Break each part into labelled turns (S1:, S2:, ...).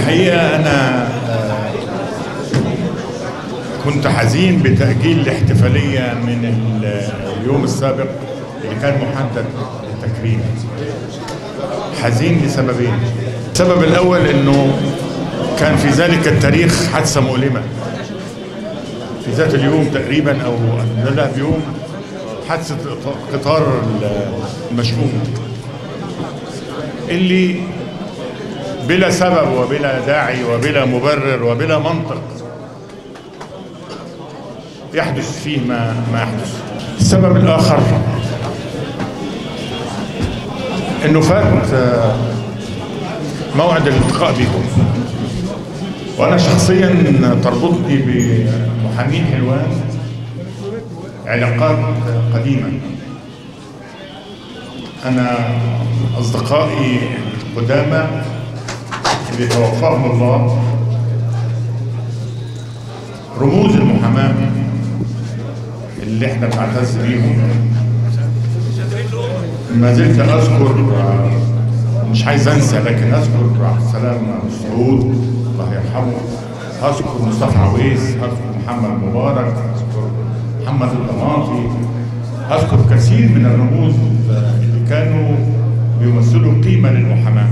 S1: الحقيقة أنا آه، كنت حزين بتأجيل الاحتفالية من ال- اليوم السابق اللي كان محدد للتكريم حزين لسببين السبب الأول أنه كان في ذلك التاريخ حادثة مؤلمة في ذات اليوم تقريبا أو قبلها بيوم حادثة قطار المشؤوم اللي بلا سبب وبلا داعي وبلا مبرر وبلا منطق يحدث فيه ما ما يحدث السبب الآخر انه فات آه، موعد الالتقاء بكم وانا شخصيا تربطني بمحامين حلوان علاقات قديمه انا اصدقائي القدامى اللي توفاهم الله رموز المحاماه اللي احنا بنعتز بيهم ما زلت اذكر مش عايز انسى لكن اذكر عبد السلام مسعود الله يرحمه اذكر مصطفى عويس اذكر محمد مبارك اذكر محمد الضماطي اذكر كثير من الرموز اللي كانوا بيمثلوا قيمه للمحاماه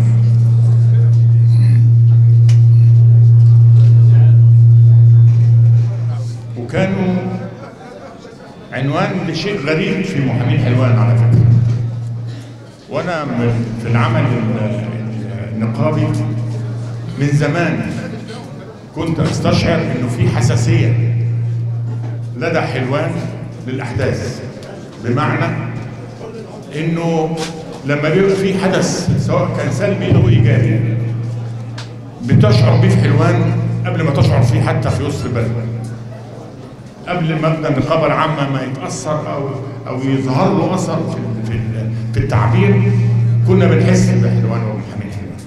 S1: وكانوا عنوان لشيء غريب في محامين حلوان على فكره وانا من- في العمل ال- النقابي من زمان كنت استشعر انه في حساسيه لدى حلوان للاحداث بمعنى انه لما بيبقى في حدث سواء كان سلبي او ايجابي بتشعر بيه في حلوان قبل ما تشعر فيه حتى في وسط البلد قبل مبدا النقابه العامه ما يتاثر او او يظهر له اثر في في في التعبير كنا بنحس بحلوان ومحامين حلوان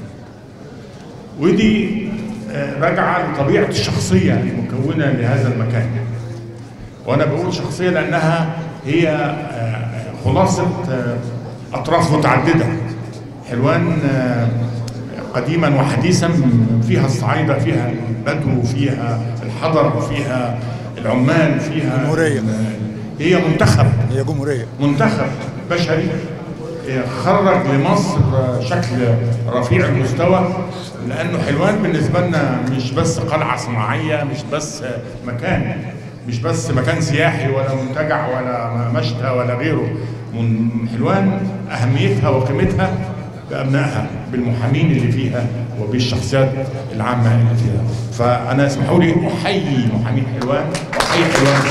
S1: ودي آه، راجعه لطبيعه الشخصيه المكونه لهذا المكان وانا بقول شخصيه لانها هي آه، خلاصه آه، اطراف متعدده حلوان آه، قديما وحديثا فيها الصعايده فيها البدو فيها الحضر فيها العمال فيها
S2: جمهورية.
S1: هي منتخب
S2: هي جمهوريه
S1: منتخب بشري خرج لمصر شكل رفيع المستوى لانه حلوان بالنسبه لنا مش بس قلعه صناعيه مش بس مكان مش بس مكان سياحي ولا منتجع ولا مشتى ولا غيره من حلوان اهميتها وقيمتها بابنائها بالمحامين اللي فيها وبالشخصيات العامه اللي فيها فانا اسمحوا لي احيي محامين حلوان واحيي حلوان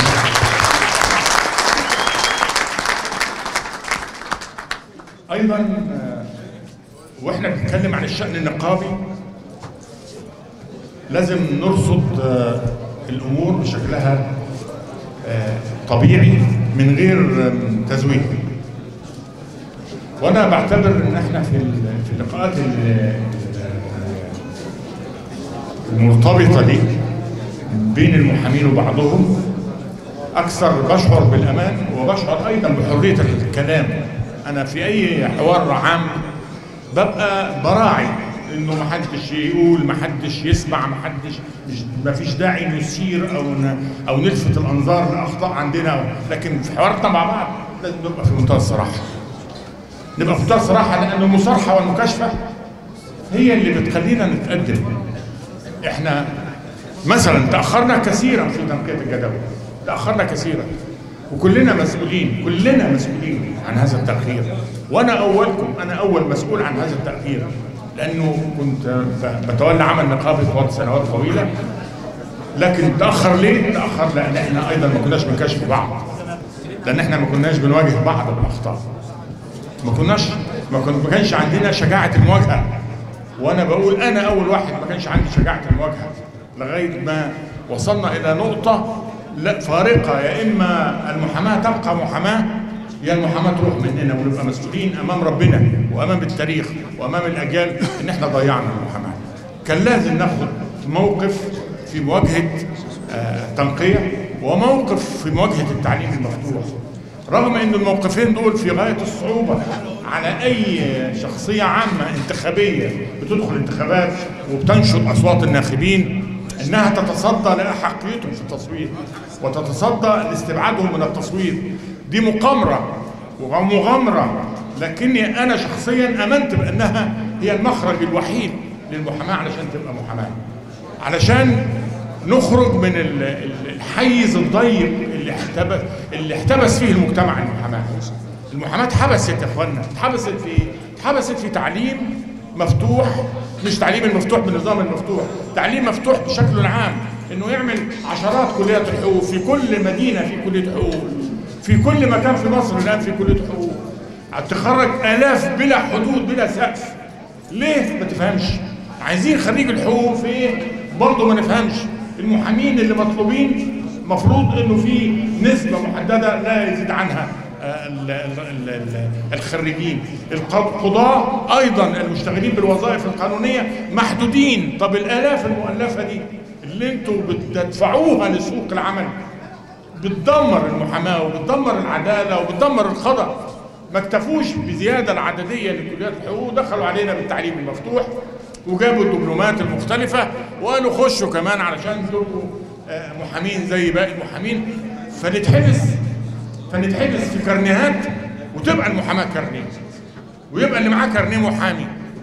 S1: ايضا آه، واحنا بنتكلم عن الشان النقابي لازم نرصد آه، الامور بشكلها آه، طبيعي من غير آم، تزويد وانا بعتبر ان احنا في ال- في اللقاءات ال- المرتبطه دي بين المحامين وبعضهم اكثر بشعر بالامان وبشعر ايضا بحريه الكلام انا في اي حوار عام ببقى براعي انه ما حدش يقول ما حدش يسمع ما حدش مش ما فيش داعي نثير او ن- او نلفت الانظار لاخطاء عندنا لكن في حواراتنا مع بعض لازم نبقى في منتهى الصراحه نبقى في منتهى الصراحه لان المصارحه والمكاشفه هي اللي بتخلينا نتقدم احنا مثلا تاخرنا كثيرا في تنقيه الجدول تاخرنا كثيرا وكلنا مسؤولين كلنا مسؤولين عن هذا التاخير وانا اولكم انا اول مسؤول عن هذا التاخير لانه كنت ب- بتولى عمل نقابي طوال سنوات طويله لكن تاخر ليه؟ تاخر لان احنا ايضا ما كناش بنكشف بعض لان احنا ما كناش بنواجه بعض بالاخطاء ما كناش ما, كن ما كانش عندنا شجاعه المواجهه وانا بقول انا اول واحد ما كانش عندي شجاعه المواجهه لغايه ما وصلنا الى نقطه لا فارقه يا اما المحاماه تبقى محاماه يا المحاماه تروح مننا ونبقى مسؤولين امام ربنا وامام التاريخ وامام الاجيال ان احنا ضيعنا المحاماه كان لازم ناخد موقف في مواجهه آه تنقيه وموقف في مواجهه التعليم المفتوح رغم ان الموقفين دول في غايه الصعوبه على اي شخصيه عامه انتخابيه بتدخل انتخابات وبتنشط اصوات الناخبين انها تتصدى لاحقيتهم في التصويت وتتصدى لاستبعادهم من التصويت دي مقامره ومغامره لكني انا شخصيا امنت بانها هي المخرج الوحيد للمحاماه علشان تبقى محاماه علشان نخرج من ال- ال- الحيز الضيق اللي احتبس اللي احتبس فيه المجتمع المحاماه المحاماه اتحبست يا اخوانا اتحبست في ايه؟ اتحبست في تعليم مفتوح مش تعليم المفتوح بالنظام المفتوح تعليم مفتوح بشكل عام انه يعمل عشرات كليات الحقوق في كل مدينه في كليه حقوق في كل مكان في مصر الان في كليه حقوق تخرج الاف بلا حدود بلا سقف ليه ما تفهمش عايزين خريج الحقوق في ايه برضه ما نفهمش المحامين اللي مطلوبين مفروض انه في نسبه محدده لا يزيد عنها آه، ال- ال- ال- الخريجين القضاة ايضا المشتغلين بالوظائف القانونيه محدودين طب الالاف المؤلفه دي اللي انتوا بتدفعوها لسوق العمل بتدمر المحاماه وبتدمر العداله وبتدمر القضاء ما اكتفوش بزياده العدديه لكليات الحقوق دخلوا علينا بالتعليم المفتوح وجابوا الدبلومات المختلفه وقالوا خشوا كمان علشان تبقوا آه، محامين زي باقي المحامين فنتحبس فنتحبس في كارنيهات وتبقى المحاماه كارنيه ويبقى اللي معاه كارنيه محامي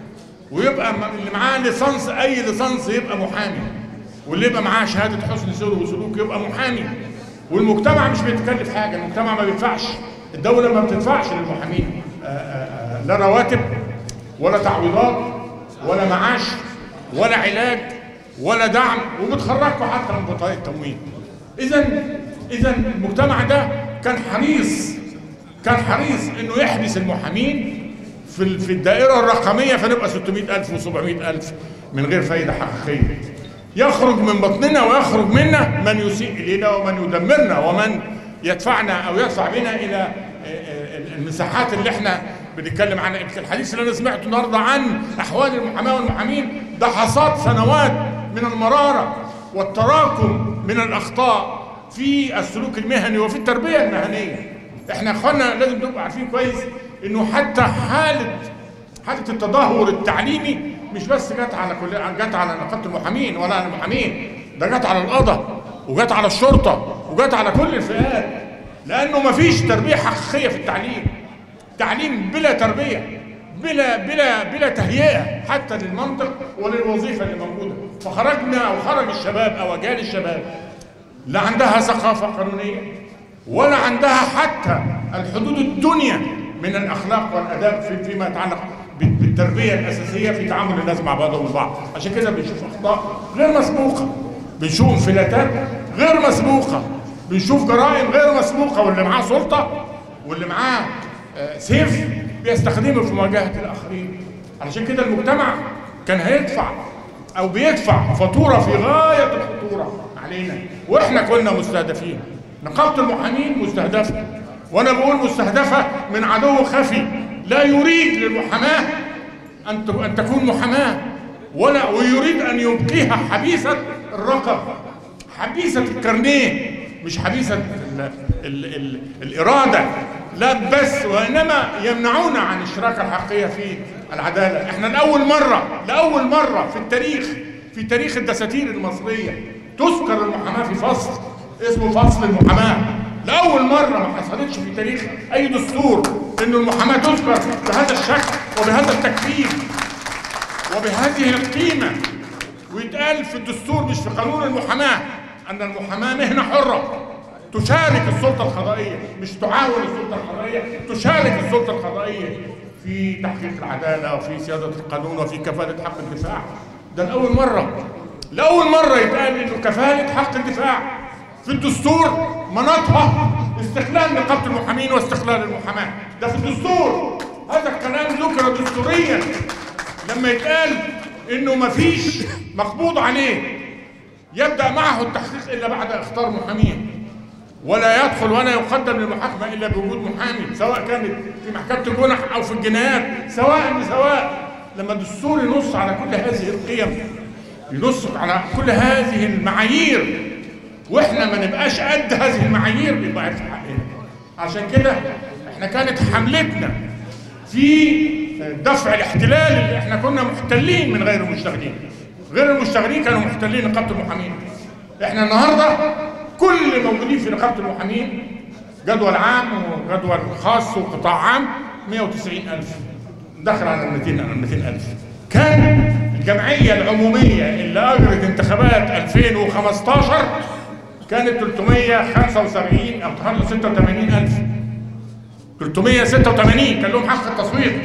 S1: ويبقى م- اللي معاه ليسانس اي ليسانس يبقى محامي واللي يبقى معاه شهاده حسن سلوك وسلوك يبقى محامي والمجتمع مش بيتكلف حاجه المجتمع ما بيدفعش الدوله ما بتدفعش للمحامين آه، آه، آه، لا رواتب ولا تعويضات ولا معاش ولا علاج ولا دعم وبتخرجكم حتى من بطاقه تموين اذا اذا المجتمع ده كان حريص كان حريص انه يحبس المحامين في ال- في الدائره الرقميه فنبقى 600000 و700000 من غير فايده حقيقيه يخرج من بطننا ويخرج منا من يسيء الينا ومن يدمرنا ومن يدفعنا او يدفع بنا الى آه، آه، المساحات اللي احنا بنتكلم عنها يمكن الحديث اللي انا سمعته النهارده عن احوال المحاماه والمحامين ده حصاد سنوات من المراره والتراكم من الاخطاء في السلوك المهني وفي التربيه المهنيه احنا يا اخوانا لازم نبقى عارفين كويس انه حتى حاله حاله التدهور التعليمي مش بس جت على كل جت على نقابه المحامين ولا على المحامين ده جت على القضاء وجت على الشرطه وجت على كل الفئات لانه مفيش تربيه حقيقيه في التعليم تعليم بلا تربيه بلا بلا بلا تهيئه حتى للمنطق وللوظيفه اللي موجوده فخرجنا او خرج الشباب او اجيال الشباب لا عندها ثقافه قانونيه ولا عندها حتى الحدود الدنيا من الاخلاق والاداب في فيما يتعلق بال- بالتربيه الاساسيه في تعامل الناس مع بعضهم البعض عشان كده بنشوف اخطاء غير مسبوقه بنشوف انفلاتات غير مسبوقه بنشوف جرائم غير مسبوقه واللي معاه سلطه واللي معاه آه، سيف بيستخدمه في مواجهه الاخرين علشان كده المجتمع كان هيدفع او بيدفع فاتوره في غايه الخطوره علينا واحنا كنا مستهدفين نقابه المحامين مستهدفه وانا بقول مستهدفه من عدو خفي لا يريد للمحاماه ان ت- ان تكون محاماه ولا ويريد ان يبقيها حبيسه الرقب حبيسه الكارنيه مش حبيسه ال ال ال الاراده لا بس وانما يمنعونا عن الاشراكه الحقيقيه في العداله احنا لاول مره لاول مره في التاريخ في تاريخ الدساتير المصريه تذكر المحاماه في فصل اسمه فصل المحاماه لاول مره ما حصلتش في تاريخ اي دستور ان المحاماه تذكر بهذا الشكل وبهذا التكفير وبهذه القيمه ويتقال في الدستور مش في قانون المحاماه ان المحاماه مهنه حره تشارك السلطه القضائيه مش تعاون السلطه القضائيه تشارك السلطه القضائيه في تحقيق العداله وفي سياده القانون وفي كفاله حق الدفاع ده لاول مره لاول مره يتقال انه كفاله حق الدفاع في الدستور مناطها استقلال نقابه المحامين واستقلال المحاماه ده في الدستور هذا الكلام ذكر دستوريا لما يتقال انه مفيش مقبوض عليه يبدا معه التحقيق الا بعد اختار محامين ولا يدخل ولا يقدم للمحاكمه الا بوجود محامي سواء كانت في محكمه الجنح او في الجنايات سواء بسواء لما الدستور ينص على كل هذه القيم ينص على كل هذه المعايير واحنا ما نبقاش قد هذه المعايير يبقى في حقنا عشان كده احنا كانت حملتنا في دفع الاحتلال اللي احنا كنا محتلين من غير المشتغلين غير المشتغلين كانوا محتلين نقابه المحامين احنا النهارده كل اللي موجودين في نقابه المحامين جدول عام وجدول خاص وقطاع عام 190 ألف دخل على 200 200000 كان الجمعية العمومية اللي أجرت انتخابات 2015 كانت 375 أو 386 ألف 386 كان لهم حق التصويت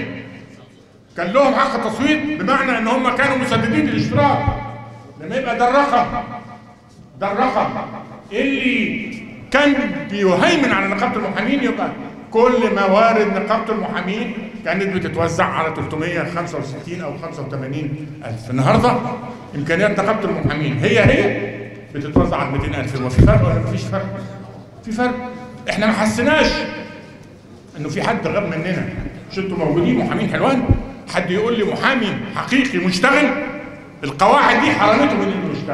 S1: كان لهم حق التصويت بمعنى ان هم كانوا مسددين الاشتراك لما يبقى ده الرقم ده الرقم اللي كان بيهيمن على نقابه المحامين يبقى كل موارد نقابه المحامين كانت بتتوزع على 365 او 85 الف النهارده امكانيات نقابه المحامين هي هي بتتوزع على 200 الف هو في فرق ولا مفيش فرق؟ في فرق احنا ما حسيناش انه في حد غاب مننا مش انتوا موجودين محامين حلوان حد يقول لي محامي حقيقي مشتغل القواعد دي حرمته من انه يشتغل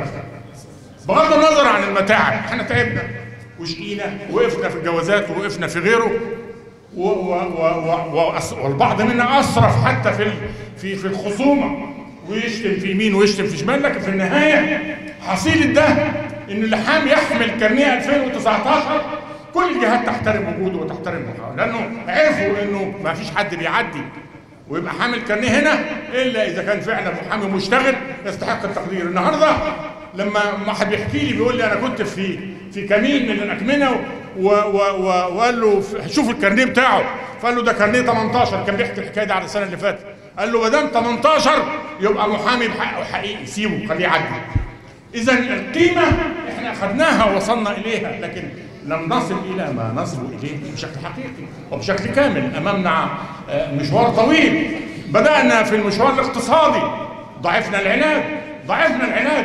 S1: بغض النظر عن المتاعب احنا تعبنا وشقينا وقفنا في الجوازات ووقفنا في غيره و و و و وأس- والبعض منا اسرف حتى في ال- في في الخصومه ويشتم في يمين ويشتم في شمال لكن في النهايه حصيله ده ان اللحام يحمل كارنيه 2019 كل الجهات تحترم وجوده وتحترم محاوله لانه عرفوا انه ما فيش حد بيعدي ويبقى حامل كارنيه هنا الا اذا كان فعلا محامي مشتغل يستحق التقدير النهارده لما واحد بيحكي لي بيقول لي انا كنت في في كمين من الاكمنه و- و- و- وقال له ف- شوف الكارنيه بتاعه فقال له ده كارنيه 18 كان بيحكي الحكايه دي على السنه اللي فاتت قال له ما دام 18 يبقى محامي بحقه حقيقي سيبه خليه يعدي اذا القيمه احنا اخذناها ووصلنا اليها لكن لم نصل الى ما نصل اليه بشكل حقيقي وبشكل كامل امامنا آه، مشوار طويل بدانا في المشوار الاقتصادي ضعفنا العلاج ضعفنا العلاج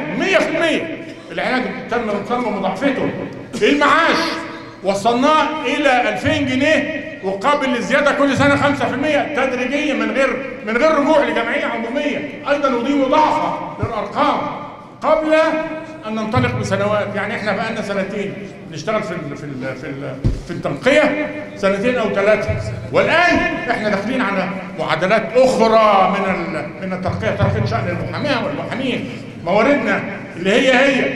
S1: 100% العلاج تم تم مضاعفته المعاش وصلناه الى 2000 جنيه وقابل للزياده كل سنه 5% تدريجيا من غير من غير رجوع لجمعيه عموميه ايضا ودي مضاعفه للارقام قبل ان ننطلق بسنوات يعني احنا بقالنا سنتين بنشتغل في ال في ال في ال في التنقيه سنتين او ثلاثه والان احنا داخلين على معادلات اخرى من ال من الترقيه ترقيه شان المحاماه والمحامين مواردنا اللي هي هي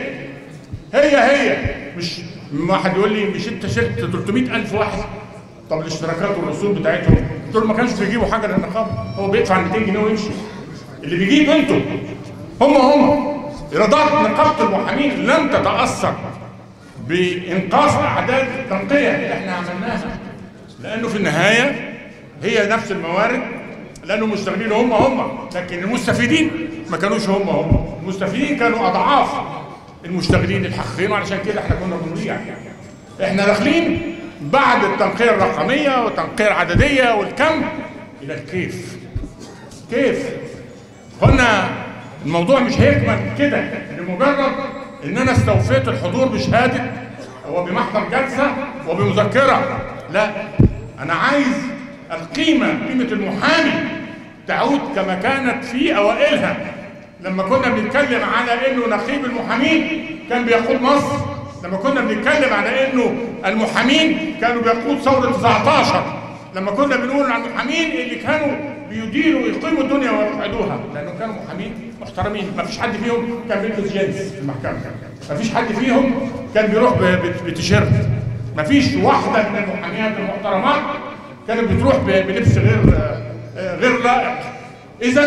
S1: هي هي مش واحد يقول لي مش انت شلت 300 الف واحد طب الاشتراكات والرسوم بتاعتهم دول ما كانش بيجيبوا حاجه للنقابه هو بيدفع 200 جنيه ويمشي اللي بيجيب انتوا هم هم ايرادات نقابه المحامين لن تتاثر بانقاص اعداد التنقيه اللي احنا عملناها لانه في النهايه هي نفس الموارد لانه المشتغلين هم هم لكن المستفيدين ما كانوش هم هم المستفيدين كانوا اضعاف المشتغلين الحقيقيين وعلشان كده احنا كنا بنضيع احنا داخلين بعد التنقيه الرقميه والتنقيه العدديه والكم الى الكيف كيف قلنا الموضوع مش هيكمل كده لمجرد ان انا استوفيت الحضور بشهاده وبمحضر جلسه وبمذكره لا انا عايز القيمه قيمه المحامي تعود كما كانت في اوائلها لما كنا بنتكلم على انه نقيب المحامين كان بيقود مصر لما كنا بنتكلم على انه المحامين كانوا بيقود ثوره 19 لما كنا بنقول عن المحامين اللي كانوا بيديروا ويقيموا الدنيا ويقعدوها لانهم كانوا محامين محترمين ما فيش حد فيهم كان بيلبس جينز في المحكمه ما فيش حد فيهم كان بيروح ب- ب- بتيشيرت ما فيش واحده من المحاميات المحترمات كانت بتروح ب- بلبس غير آه، غير لائق اذا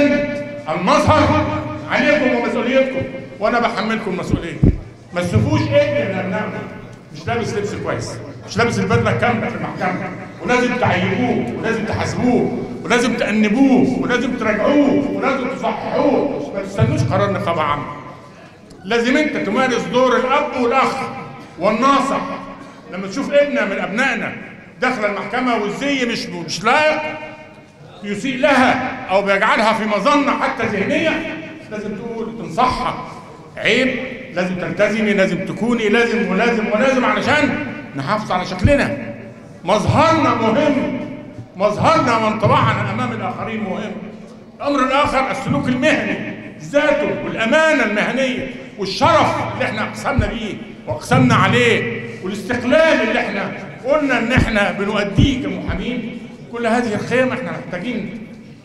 S1: المظهر عليكم ومسؤوليتكم وانا بحملكم المسؤوليه ما تشوفوش ايه من ابنائنا مش لابس لبس كويس مش لابس البدله كامله في المحكمه ولازم تعيبوه ولازم تحاسبوه ولازم تأنبوه ولازم تراجعوه ولازم تصححوه ما تستنوش قرار نقابه عامه لازم انت تمارس دور الاب والاخ والناصح لما تشوف ابنه من ابنائنا داخله المحكمه والزي مش مش لائق يسيء لها او بيجعلها في مظنه حتى ذهنيه لازم تقول تنصحها عيب لازم تلتزمي لازم تكوني لازم ولازم ولازم علشان نحافظ على شكلنا مظهرنا مهم مظهرنا وانطباعنا امام الاخرين مهم الامر الاخر السلوك المهني ذاته والامانه المهنيه والشرف اللي احنا اقسمنا بيه واقسمنا عليه والاستقلال اللي احنا قلنا ان احنا بنؤديه كمحامين كل هذه الخيم احنا محتاجين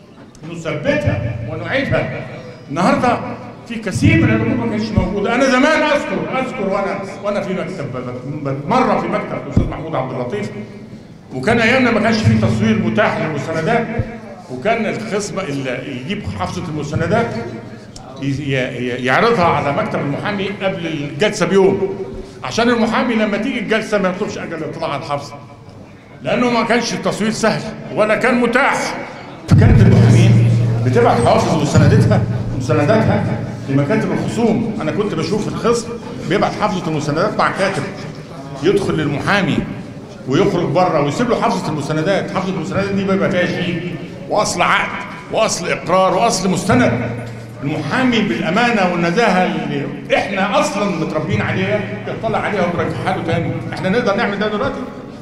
S1: نثبتها ونعيدها النهارده في كثير من الامور ما كانتش موجوده انا زمان اذكر اذكر وانا وانا في مكتب بتمرن في مكتب الاستاذ محمود عبد اللطيف وكان ايامنا ما كانش في تصوير متاح للمستندات وكان الخصم اللي يجيب حافظه المستندات ي- ي- يعرضها على مكتب المحامي قبل الجلسه بيوم عشان المحامي لما تيجي الجلسه ما يطلبش اجل الاطلاع على الحافظه لانه ما كانش التصوير سهل ولا كان متاح فكانت المحامين بتبعت حوافظ مستنداتها مستنداتها لمكاتب الخصوم انا كنت بشوف الخصم بيبعت حافظه المستندات مع كاتب يدخل للمحامي ويخرج بره ويسيب له حافظه المستندات حافظه المستندات دي بيبقى فيها شيء واصل عقد واصل اقرار واصل مستند المحامي بالامانه والنزاهه اللي احنا اصلا متربيين عليها يطلع عليها ويرجعها له تاني احنا نقدر نعمل ده دلوقتي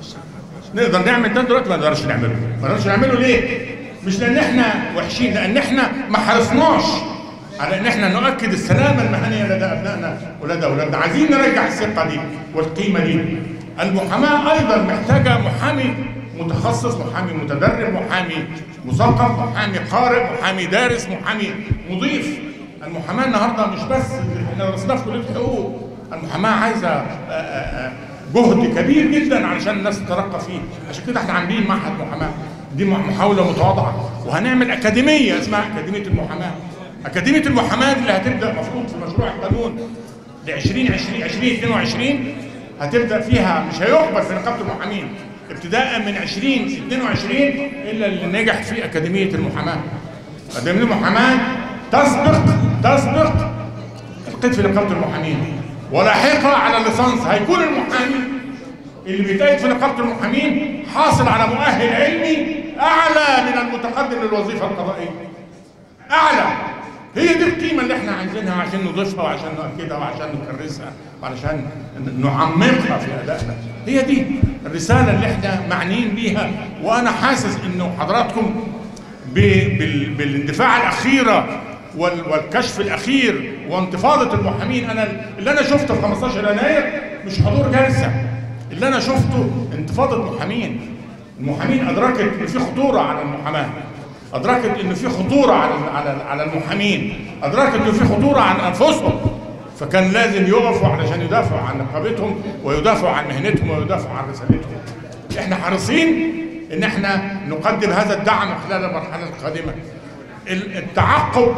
S1: نقدر نعمل ده دلوقتي ما نقدرش نعمله ما نقدرش نعمله ليه مش لان احنا وحشين لان احنا ما حرصناش على ان احنا نؤكد السلامه المهنيه لدى ابنائنا ولدى اولادنا عايزين نرجع الثقه دي والقيمه دي المحاماه ايضا محتاجه محامي متخصص محامي متدرب محامي مثقف محامي قارئ محامي دارس محامي مضيف المحاماه النهارده مش بس احنا درسناها في كليه الحقوق المحاماه عايزه آه، آه، آه، جهد كبير جدا علشان الناس تترقى فيه عشان كده احنا عاملين معهد محاماه دي محاوله متواضعه وهنعمل اكاديميه اسمها اكاديميه المحاماه اكاديميه المحاماه اللي هتبدا المفروض في مشروع القانون ل 2020 2022 هتبدا فيها مش هيقبل في نقابه المحامين ابتداء من 2022 الا اللي نجح في اكاديميه المحاماه اكاديميه المحاماه تسبق تسبق القيد في نقابه المحامين ولاحقا على الليسانس هيكون المحامي اللي بيتقيد في نقابه المحامين حاصل على مؤهل علمي اعلى من المتقدم للوظيفه القضائيه اعلى هي دي القيمه اللي احنا عايزينها عشان نضيفها وعشان نؤكدها وعشان نكرسها وعشان نعمقها في ادائنا هي دي الرساله اللي احنا معنيين بيها وانا حاسس انه حضراتكم ب- بال- بالاندفاع الاخيره وال- والكشف الاخير وانتفاضه المحامين انا اللي انا شفته في 15 يناير مش حضور جلسه اللي انا شفته انتفاضه محامين المحامين ادركت ان في خطوره على المحاماه ادركت ان في خطوره على على على المحامين ادركت ان في خطوره عن انفسهم فكان لازم يقفوا علشان يدافعوا عن نقابتهم ويدافعوا عن مهنتهم ويدافعوا عن رسالتهم احنا حريصين ان احنا نقدم هذا الدعم خلال المرحله القادمه ال- التعقب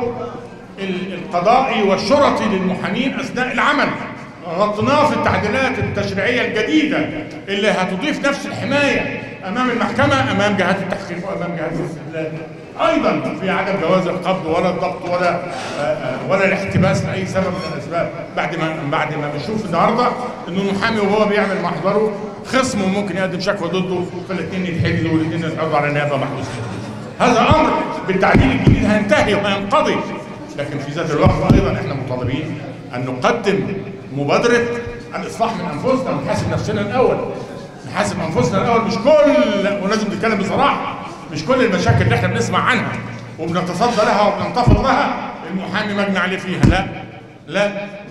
S1: ال- القضائي والشرطي للمحامين اثناء العمل غطيناه في التعديلات التشريعيه الجديده اللي هتضيف نفس الحمايه امام المحكمه امام جهات التحقيق وامام جهات الاستدلال ايضا في عدم جواز القبض ولا الضبط ولا آه، آه، ولا الاحتباس لاي سبب من الاسباب بعد ما بعد ما بنشوف النهارده انه المحامي وهو بيعمل محضره خصمه ممكن يقدم شكوى ضده فالاثنين يتحجزوا والاثنين يتحجزوا على نيابه محبوسين هذا امر بالتعديل الجديد هينتهي وهينقضي لكن في ذات الوقت ايضا احنا مطالبين ان نقدم مبادره الاصلاح من انفسنا ونحاسب نفسنا الاول نحاسب انفسنا الاول مش كل ولازم نتكلم بصراحه مش كل المشاكل اللي احنا بنسمع عنها وبنتصدى لها وبننتفض لها المحامي مجني عليه فيها لا لا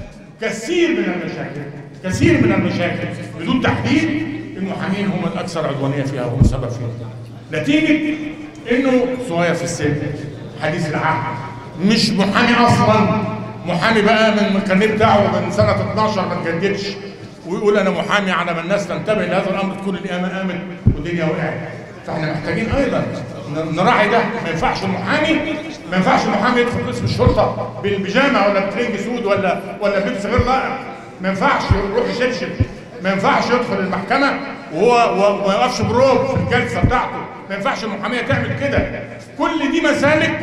S1: كثير من المشاكل كثير من المشاكل بدون تحديد المحامين هم الاكثر عدوانيه فيها وهم السبب فيها نتيجه انه صغير في السن حديث العهد مش محامي اصلا محامي بقى من الكارنيه بتاعه من سنه 12 ما اتجددش ويقول انا محامي على ما الناس تنتبه لهذا الامر تكون القيامه قامت والدنيا وقعت فاحنا محتاجين ايضا ن- نراعي ده ما ينفعش المحامي ما ينفعش المحامي يدخل قسم الشرطه بالبيجامه ولا بترنج سود ولا ولا بلبس غير لائق ما ينفعش يروح يشبشب ما ينفعش يدخل المحكمه وهو و- وما يقفش بروب في الجلسه بتاعته ما ينفعش المحاميه تعمل كده كل دي مسالك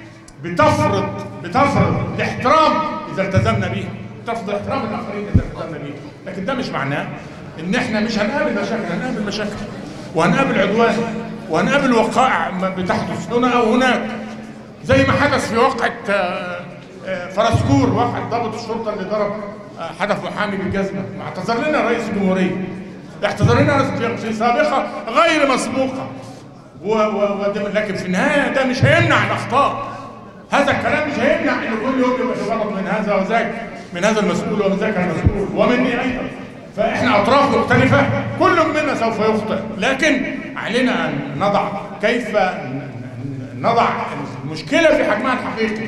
S1: بتفرض بتفرض الاحترام اذا التزمنا بيها تفرض احترام الاخرين اذا التزمنا بيها لكن ده مش معناه ان احنا مش هنقابل مشاكل هنقابل مشاكل وهنقابل عدوان وهنقابل وقائع م- بتحدث هنا او هناك زي ما حدث في وقعه آه، آه، فرسكور وقعه ضابط الشرطه اللي ضرب آه، حدث محامي بالجزمه ما اعتذر لنا رئيس الجمهوريه اعتذر لنا في- في سابقه غير مسبوقه و و و لكن في النهايه ده مش هيمنع الاخطاء هذا الكلام مش هيمنع ان كل يوم يبقى في غلط من هذا وذاك من هذا المسؤول ومن ذاك المسؤول ومني ايضا فاحنا اطراف مختلفه كل منا سوف يخطئ لكن علينا ان نضع كيف نضع المشكله في حجمها الحقيقي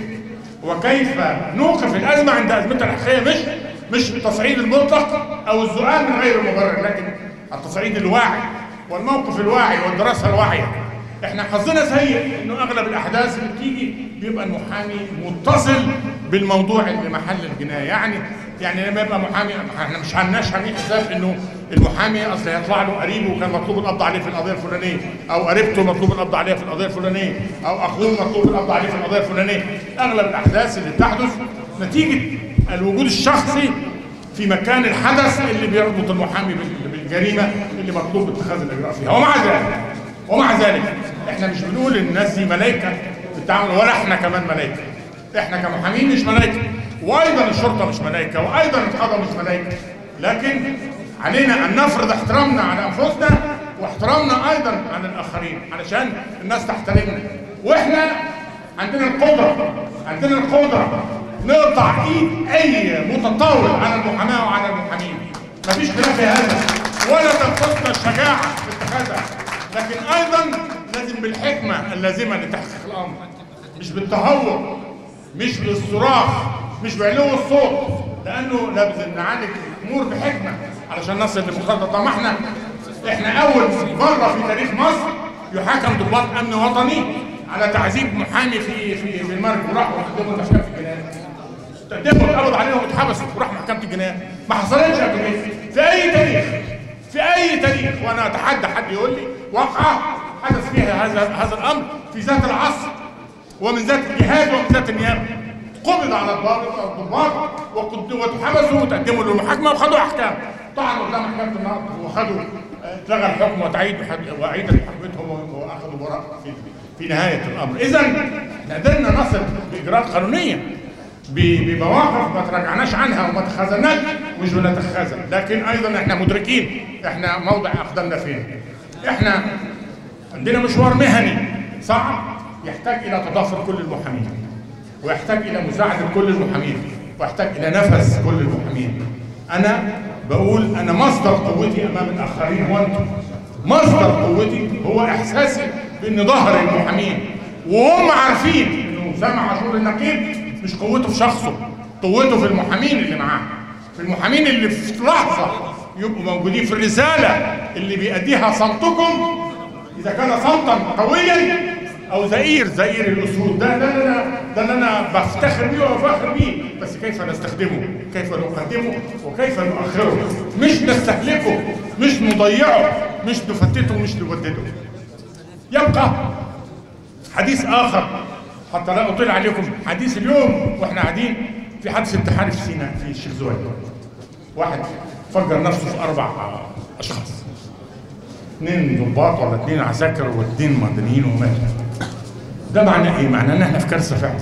S1: وكيف نوقف الازمه عند ازمتها الحقيقيه مش مش التصعيد المطلق او السؤال من غير مبرر لكن التصعيد الواعي والموقف الواعي والدراسه الواعيه احنا حظنا سيء انه اغلب الاحداث اللي بتيجي بيبقى المحامي متصل بالموضوع اللي محل الجنايه يعني يعني لما يبقى محامي احنا مش عندناش عاملين حساب انه المحامي اصل هيطلع له قريبه وكان مطلوب القبض عليه في القضيه الفلانيه او قريبته مطلوب القبض عليها في القضيه الفلانيه او اخوه مطلوب القبض عليه في القضيه الفلانيه اغلب الاحداث اللي بتحدث نتيجه الوجود الشخصي في مكان الحدث اللي بيربط المحامي بال- بالجريمه اللي مطلوب اتخاذ الاجراء فيها ومع ذلك ومع ذلك احنا مش بنقول ان الناس دي ملائكه في التعامل ولا احنا كمان ملائكه احنا كمحامين مش ملائكه وايضا الشرطه مش ملائكه وايضا القضاء مش ملائكه لكن علينا ان نفرض احترامنا على انفسنا واحترامنا ايضا على الاخرين علشان الناس تحترمنا واحنا عندنا القدره عندنا القدره نقطع ايد اي متطاول على المحاماه وعلى المحامين مفيش خلاف في هذا ولا تنقصنا الشجاعه في اتخاذها لكن ايضا لازم بالحكمه اللازمه لتحقيق الامر مش بالتهور مش بالصراخ مش بعلو الصوت لانه لازم نعالج الامور بحكمه علشان نصل لمخطط طب ما احنا احنا اول مره في تاريخ مصر يحاكم ضباط امن وطني على تعذيب محامي في في في المرج وراحوا قدموا تحكيم في الجنايه تقدموا اتقبض عليهم واتحبسوا وراح محكمه الجنايه ما حصلتش قبل كده في اي تاريخ في اي تاريخ وانا اتحدى حد يقول لي واقعه حدث فيها هذا هذا الامر في ذات العصر ومن ذات الجهاد ومن ذات النيابه قبض على الضابط او الضباط وقد- واتحبسوا وتقدموا للمحاكمه وخدوا احكام طعنوا قدام محكمه النقض وخدوا آه، اتلغى الحكم وتعيد محد- واعيدت محاكمتهم واخذوا براءه في في نهايه الامر اذا احنا قدرنا نصل باجراءات قانونيه ب- بمواقف ما تراجعناش عنها وما تخاذلناش مش بنتخاذل لكن ايضا احنا مدركين احنا موضع اقدامنا فين احنا عندنا مشوار مهني صعب يحتاج الى تضافر كل المحامين ويحتاج الى مساعده كل المحامين ويحتاج الى نفس كل المحامين انا بقول انا مصدر قوتي امام الاخرين هو انتم مصدر قوتي هو احساسي بان ظهر المحامين وهم عارفين انه سامع عاشور النقيب مش قوته في شخصه قوته في المحامين اللي معاه في المحامين اللي في لحظه يبقوا موجودين في الرساله اللي بيأديها صمتكم اذا كان صمتا قويا او زئير زئير الاسود ده ده ده, ده اللي انا بفتخر بيه وبفخر بيه بس كيف نستخدمه كيف نقدمه وكيف نؤخره مش نستهلكه مش نضيعه مش نفتته مش نودده يبقى حديث اخر حتى لا اطيل عليكم حديث اليوم واحنا قاعدين في حادث انتحار في سيناء في الشيخ زويل واحد فجر نفسه في اربع اشخاص اثنين ضباط ولا اثنين عساكر واثنين مدنيين وماتوا ده معناه ايه؟ معناه ان احنا في كارثه فعلا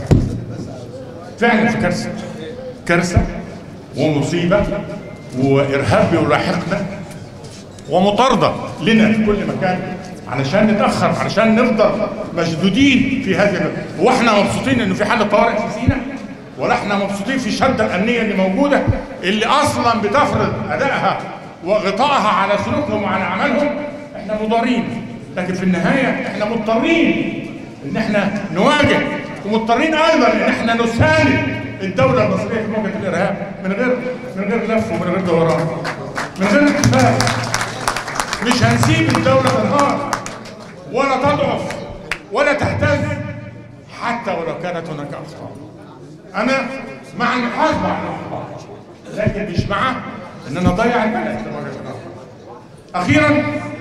S1: فعلا في كارثه كارثه ومصيبه وارهاب بيلاحقنا ومطارده لنا في كل مكان علشان نتاخر علشان نفضل مشدودين في هذه ال- واحنا مبسوطين انه في حاله طوارئ في سيناء ولا احنا مبسوطين في الشده الامنيه اللي موجوده اللي اصلا بتفرض ادائها وغطائها على سلوكهم وعلى اعمالهم احنا مضارين لكن في النهايه احنا مضطرين ان احنا نواجه ومضطرين ايضا ان احنا نساند الدوله المصريه في مواجهه الارهاب من غير من غير لف ومن غير دوران من غير اتفاق مش هنسيب الدولة تنهار ولا تضعف ولا تهتز حتى ولو كانت هناك أخطاء أنا مع المحاسبة على الأخطاء لكن مش مع إن أنا أضيع البلد في مواجهة الأخطاء أخيرا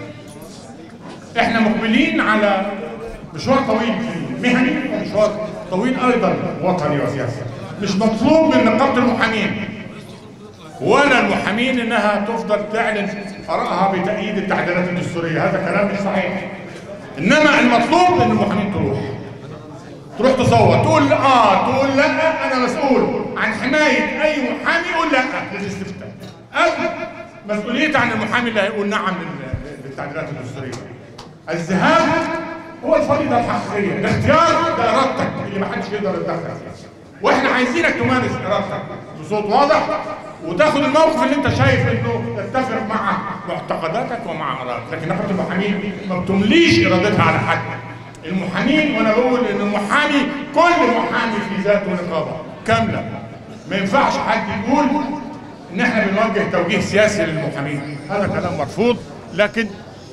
S1: إحنا مقبلين على مشوار طويل مهني ومشوار طويل أيضا وطني وسياسي مش مطلوب من نقابة المحامين ولا المحامين انها تفضل تعلن ارائها بتأييد التعديلات الدستوريه هذا كلام مش صحيح انما المطلوب ان المحامين تروح تروح تصوت تقول اه تقول لا انا مسؤول عن حمايه اي محامي يقول لا للاستفتاء قبل مسؤوليتي عن المحامي اللي هيقول نعم لل- للتعديلات الدستوريه الذهاب هو الفريضه الحقيقيه الاختيار ده ارادتك اللي ما حدش يقدر يتدخل فيها واحنا عايزينك تمارس ارادتك بصوت واضح وتاخد الموقف اللي انت شايف انه يتفق مع معتقداتك ومع ارائك لكن نقابه المحامين ما بتمليش ارادتها على حد المحامين وانا بقول ان المحامي كل محامي في ذاته نقابه كامله ما ينفعش حد يقول ان احنا بنوجه توجيه سياسي للمحامين هذا كلام مرفوض لكن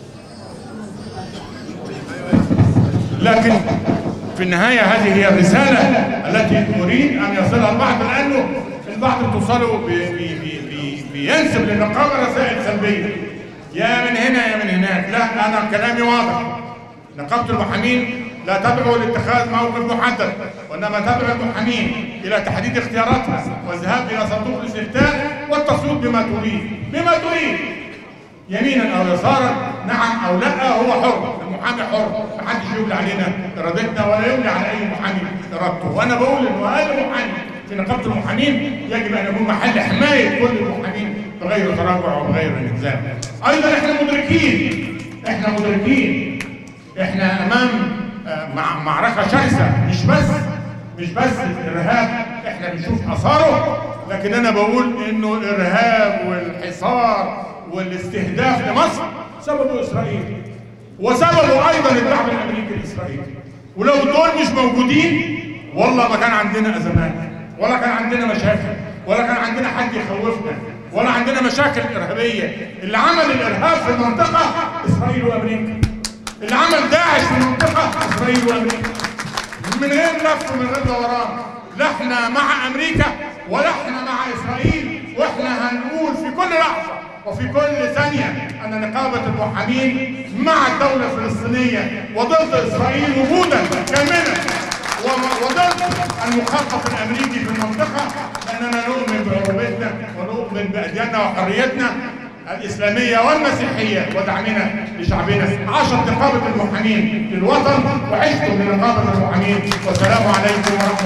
S1: لكن في النهاية هذه هي الرسالة التي أريد أن يصلها البعض لأنه البعض توصله بي بي بي بينسب للنقابة رسائل سلبية يا من هنا يا من هناك لا أنا كلامي واضح نقابة المحامين لا تدعو لاتخاذ موقف محدد وإنما تدعو المحامين إلى تحديد اختياراتها والذهاب إلى صندوق الاستفتاء والتصويت بما تريد بما تريد يمينا او يسارا نعم او لا هو حر المحامي حر محدش يملي علينا ارادتنا ولا يملي على اي محامي ارادته وانا بقول انه اقل محامي في نقابه المحامين يجب ان يكون محل حمايه كل المحامين بغير تراجع وبغير انهزام ايضا احنا مدركين احنا مدركين احنا امام آه، مع معركه شرسه مش بس مش بس الارهاب احنا بنشوف اثاره لكن انا بقول انه الارهاب والحصار والاستهداف لمصر سببه اسرائيل وسببه ايضا الدعم الامريكي الاسرائيلي ولو دول مش موجودين والله ما كان عندنا ازمات ولا كان عندنا مشاكل ولا كان عندنا حد يخوفنا ولا عندنا مشاكل ارهابيه اللي عمل الارهاب في المنطقه اسرائيل وامريكا اللي عمل داعش في المنطقه اسرائيل وامريكا من غير لف ومن غير دوران لا احنا مع امريكا ولا احنا مع اسرائيل واحنا هنقول في كل لحظه وفي كل ثانيه ان نقابه المحامين مع الدوله الفلسطينيه وضد اسرائيل وجودا كاملا وم- وضد المخطط الامريكي في المنطقه لاننا نؤمن بعروبتنا ونؤمن بادياننا وحريتنا الإسلامية والمسيحية ودعمنا لشعبنا عاشت نقابة المحامين للوطن وعشتم لنقابة المحامين والسلام عليكم ورحمة